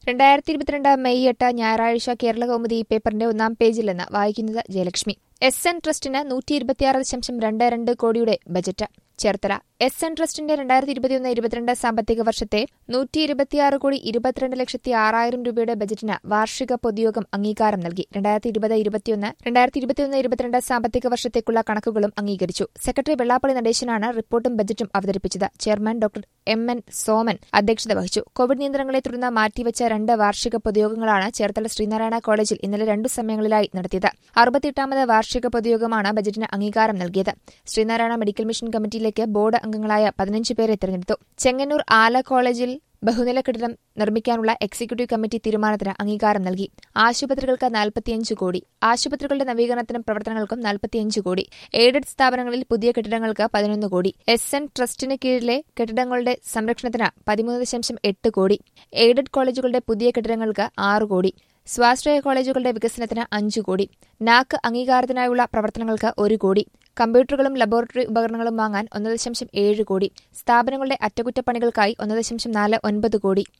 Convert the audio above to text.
രണ്ടായിരത്തി ഇരുപത്തിരണ്ട് മെയ് എട്ട് ഞായറാഴ്ച കേരള കൗമുദി പേപ്പറിന്റെ ഒന്നാം പേജിൽ നിന്ന് വായിക്കുന്നത് ജയലക്ഷ്മി എസ് എൻ ട്രസ്റ്റിന് നൂറ്റി ഇരുപത്തിയാറ് ദശാംശം രണ്ട് രണ്ട് കോടിയുടെ ബജറ്റ് ചേർത്തല എസ് എൻ ട്രസ്റ്റിന്റെ രണ്ടായിരത്തി ഇരുപത്തിയൊന്ന് ഇരുപത്തിരണ്ട് സാമ്പത്തിക വർഷത്തെ നൂറ്റി ഇരുപത്തിയാറ് കോടി ഇരുപത്തിരണ്ട് ലക്ഷത്തി ആറായിരം രൂപയുടെ ബജറ്റിന് വാർഷിക പൊതുയോഗം അംഗീകാരം നൽകി രണ്ടായിരത്തി ഇരുപത് ഇരുപത്തിയൊന്ന് രണ്ടായിരത്തി ഇരുപത്തിയൊന്ന് ഇരുപത്തിരണ്ട് സാമ്പത്തിക വർഷത്തേക്കുള്ള കണക്കുകളും അംഗീകരിച്ചു സെക്രട്ടറി വെള്ളാപ്പള്ളി നടേശനാണ് റിപ്പോർട്ടും ബജറ്റും അവതരിപ്പിച്ചത് chairman doctor M N Soman അധ്യക്ഷത വഹിച്ചു കോവിഡ് നിയന്ത്രണങ്ങളെ തുടർന്ന് മാറ്റിവെച്ച രണ്ട് വാർഷിക പൊതുയോഗങ്ങളാണ് ചേർത്തല ശ്രീനാരായണ കോളേജിൽ ഇന്നലെ രണ്ടു സമയങ്ങളിലായി നടത്തിയത് അറുപത്തിയെട്ടാമത് വാർഷിക പൊതുയോഗമാണ് ബജറ്റിന് അംഗീകാരം നൽകിയത് ശ്രീനാരായണ മെഡിക്കൽ മിഷൻ കമ്മിറ്റിയിലേക്ക് ബോർഡ് അംഗങ്ങളായ പതിനഞ്ച് പേരെ തെരഞ്ഞെടുത്തു ചെങ്ങന്നൂർ ആല കോളേജിൽ ബഹുനില കെട്ടിടം നിർമ്മിക്കാനുള്ള എക്സിക്യൂട്ടീവ് കമ്മിറ്റി തീരുമാനത്തിന് അംഗീകാരം നൽകി ആശുപത്രികൾക്ക് നാൽപ്പത്തിയഞ്ച് കോടി ആശുപത്രികളുടെ നവീകരണത്തിനും പ്രവർത്തനങ്ങൾക്കും നാൽപ്പത്തിയഞ്ച് കോടി എയ്ഡഡ് സ്ഥാപനങ്ങളിൽ പുതിയ കെട്ടിടങ്ങൾക്ക് പതിനൊന്ന് കോടി എസ് എൻ ട്രസ്റ്റിന് കീഴിലെ കെട്ടിടങ്ങളുടെ സംരക്ഷണത്തിന് പതിമൂന്ന് ദശാംശം എട്ട് കോടി എയ്ഡഡ് കോളേജുകളുടെ പുതിയ കെട്ടിടങ്ങൾക്ക് ആറ് കോടി സ്വാശ്രയ കോളേജുകളുടെ വികസനത്തിന് അഞ്ചു കോടി നാക്ക് അംഗീകാരത്തിനായുള്ള പ്രവർത്തനങ്ങൾക്ക് ഒരു കോടി കമ്പ്യൂട്ടറുകളും ലബോറട്ടറി ഉപകരണങ്ങളും വാങ്ങാൻ ഒന്ന് ദശാംശം ഏഴ് കോടി സ്ഥാപനങ്ങളുടെ അറ്റകുറ്റപ്പണികൾക്കായി ഒന്ന് ദശാംശം നാല് ഒൻപത് കോടി